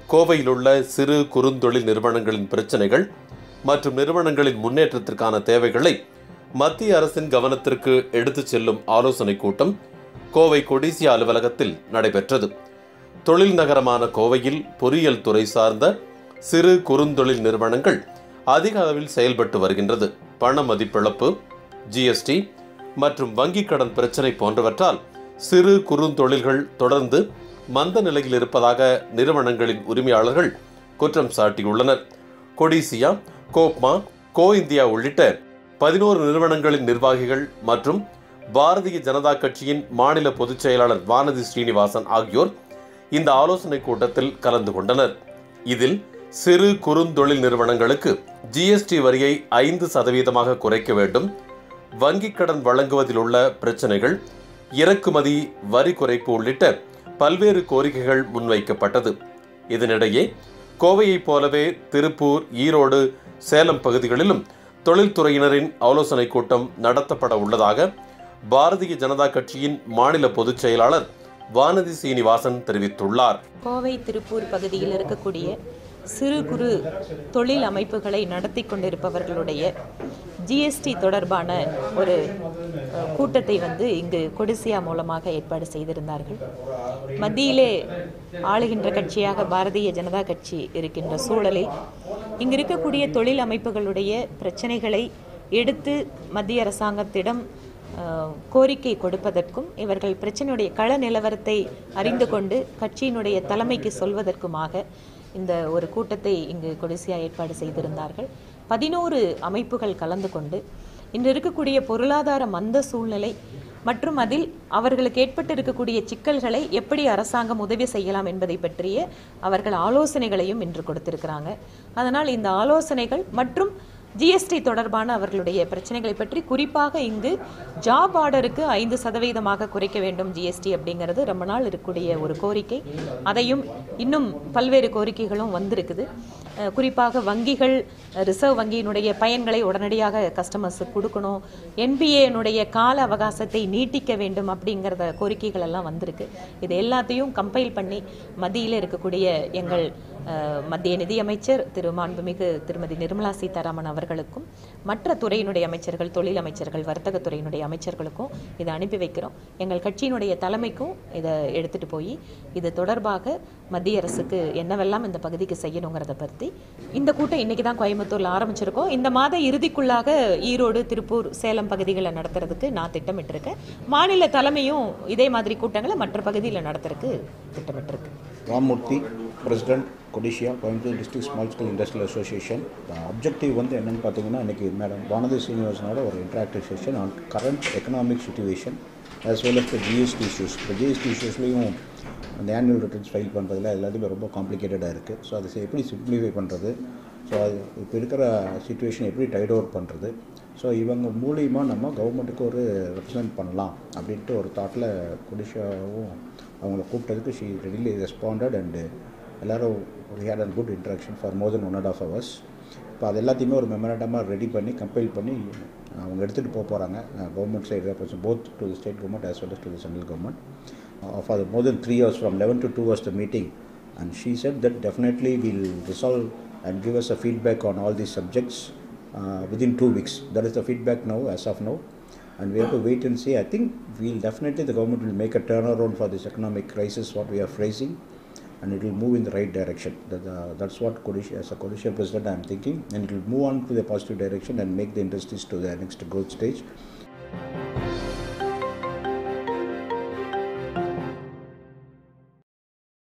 கோவையில் உள்ள சிறு குறுந்தொழில் நிறுவனங்களின் பிரச்சனைகள் மற்றும் நிறுவனங்களின் முன்னேற்றத்திற்கான தேவைகளை மத்திய அரசின் கவனத்திற்கு எடுத்துச் செல்லும் ஆலோசனைக் கூட்டம் கோவை கொடிசியா அலுவலகத்தில் நடைபெற்றது தொழில் நகரமான கோவையில் பொறியியல் துறை சார்ந்த சிறு குறுந்தொழில் நிறுவனங்கள் அதிக அளவில் செயல்பட்டு வருகின்றது பண மதிப்பிழப்பு ஜிஎஸ்டி மற்றும் வங்கிக் கடன் பிரச்சினை போன்றவற்றால் சிறு குறுந்தொழில்கள் தொடர்ந்து மந்த நிலையில் இருப்பதாக நிறுவனங்களின் உரிமையாளர்கள் குற்றம் சாட்டியுள்ளனர் கொடிசியா கோப்மா கோ இந்தியா உள்ளிட்ட பதினோரு நிறுவனங்களின் நிர்வாகிகள் மற்றும் பாரதிய ஜனதா கட்சியின் மாநில பொதுச் செயலாளர் வானதி ஸ்ரீனிவாசன் ஆகியோர் இந்த ஆலோசனைக் கூட்டத்தில் கலந்து கொண்டனர் இதில் சிறு குறுந்தொழில் நிறுவனங்களுக்கு ஜிஎஸ்டி வரியை ஐந்து சதவீதமாக குறைக்க வேண்டும் வங்கிக் கடன் வழங்குவதில் உள்ள பிரச்சனைகள் இறக்குமதி வரி குறைப்பு உள்ளிட்ட பல்வேறு கோரிக்கைகள் முன்வைக்கப்பட்டது இதனிடையே கோவையைப் போலவே திருப்பூர் ஈரோடு சேலம் பகுதிகளிலும் தொழில்துறையினரின் ஆலோசனைக் கூட்டம் நடத்தப்பட உள்ளதாக பாரதிய ஜனதா கட்சியின் மாநில பொதுச் செயலாளர் வானதி சீனிவாசன் தெரிவித்துள்ளார் கோவை திருப்பூர் பகுதியில் இருக்கக்கூடிய சிறு குறு தொழில் அமைப்புகளை நடத்தி கொண்டிருப்பவர்களுடைய ஜிஎஸ்டி தொடர்பான ஒரு அஹ், கூட்டத்தை வந்து இங்கு கொடிசியா மூலமாக ஏற்பாடு செய்திருந்தார்கள் மத்தியிலே ஆளுகின்ற கட்சியாக பாரதிய ஜனதா கட்சி இருக்கின்ற சூழலில் இங்கு இருக்கக்கூடிய தொழில் அமைப்புகளுடைய பிரச்சனைகளை எடுத்து மத்திய அரசாங்கத்திடம் அஹ், கோரிக்கை கொடுப்பதற்கும் இவர்கள் பிரச்சனையுடைய கள நிலவரத்தை அறிந்து கொண்டு கட்சியினுடைய தலைமைக்கு சொல்வதற்குமாக இந்த ஒரு கூட்டத்தை இங்கு கொடிசியா ஏற்பாடு செய்திருந்தார்கள் பதினோரு அமைப்புகள் கலந்து கொண்டு இன்று இருக்கக்கூடிய பொருளாதார மந்த சூழ்நிலை மற்றும் அதில் அவர்களுக்கு ஏற்பட்டு இருக்கக்கூடிய சிக்கல்களை எப்படி அரசாங்கம் உதவி செய்யலாம் என்பதை பற்றிய அவர்கள் ஆலோசனைகளையும் இன்று கொடுத்திருக்கிறாங்க அதனால் இந்த ஆலோசனைகள் மற்றும் ஜிஎஸ்டி தொடர்பான அவர்களுடைய பிரச்சனைகளை பற்றி குறிப்பாக இங்கு ஜாப் ஆர்டருக்கு ஐந்து சதவீதமாக குறைக்க வேண்டும் ஜிஎஸ்டி அப்படிங்கிறது ரொம்ப நாள் இருக்கக்கூடிய ஒரு கோரிக்கை அதையும் இன்னும் பல்வேறு கோரிக்கைகளும் வந்திருக்குது அஹ் குறிப்பாக வங்கிகள் ரிசர்வ் வங்கியினுடைய பயன்களை உடனடியாக கஸ்டமர்ஸுக்கு கொடுக்கணும் என்பிஏனுடைய கால அவகாசத்தை நீட்டிக்க வேண்டும் அப்படிங்கிறத கோரிக்கைகள் எல்லாம் வந்திருக்கு இது எல்லாத்தையும் கம்பைல் பண்ணி மத்தியில் இருக்கக்கூடிய எங்கள் அஹ், மத்திய நிதியமைச்சர் திரு மாண்புமிகு திருமதி நிர்மலா சீதாராமன் அவர்களுக்கும் மற்ற துறையினுடைய அமைச்சர்கள் தொழில் அமைச்சர்கள் வர்த்தக துறையினுடைய அமைச்சர்களுக்கும் இதை அனுப்பி வைக்கிறோம் எங்கள் கட்சியினுடைய தலைமைக்கும் இதை எடுத்துட்டு போய் இது தொடர்பாக மத்திய அரசுக்கு என்னவெல்லாம் இந்த பகுதிக்கு செய்யணுங்கிறத பற்றி இந்த கூட்டம் இன்னைக்கு தான் கோயம்புத்தூர்ல ஆரம்பிச்சிருக்கோம் இந்த மாத இறுதிக்குள்ளாக ஈரோடு திருப்பூர் சேலம் பகுதிகளில் நடத்துறதுக்கு நான் திட்டமிட்டிருக்கேன் மாநில தலைமையும் இதே மாதிரி கூட்டங்களை மற்ற பகுதியில் நடத்துறதுக்கு திட்டமிட்டிருக்கு Ramamurthy president Codissia Coimbatore district small scale industrial association objective வந்து என்னென்னு பார்த்தீங்கன்னா இன்றைக்கி மேடம் வானதி சீனிவாசனோட ஒரு interactive session on current economic situation as well as the GST issues இப்போ ஜிஎஸ்டி இஷ்யூஸ்லேயும் அந்த ஆனுவல் ரிட்டர்ன்ஸ் ஃபைல் பண்ணுறதுல எல்லாத்தையுமே ரொம்ப காம்ப்ளிகேட்டடாக இருக்குது ஸோ அதை எப்படி சிம்பிளிஃபை பண்ணுறது ஸோ அது இப்போ இருக்கிற சுச்சுவேஷன் எப்படி டைட் ஓவர் பண்ணுறது ஸோ இவங்க மூலியமாக நம்ம கவர்மெண்ட்டுக்கு ஒரு ரெப்ரசன்ட் பண்ணலாம் அப்படின்ட்டு ஒரு தாட்டில் கொடிஷாவும் அவங்கள கூப்பிட்டதுக்கு ஷீ ரெடிலி ரெஸ்பாண்டட் அண்டு எல்லோரும் we had a good interaction for more than one and half hours இப்போ அது எல்லாத்தையுமே ஒரு மெமரண்டமாக ரெடி பண்ணி கம்பைல் பண்ணி அவங்க எடுத்துகிட்டு போக போகிறாங்க government side represent both to the state government as well as to the central government for more than three hours from eleven to two hours the meeting and she said that definitely we'll resolve and give us a feedback on all these subjects uh, within two weeks. That is the feedback now, as of now. And we have to wait and see. I think we'll definitely, the government will make a turnaround for this economic crisis, what we are facing, and it will move in the right direction. That, uh, that's what Kodisha, as a Kodisha president, I am thinking, and it will move on to the positive direction and make the industries to the next growth stage.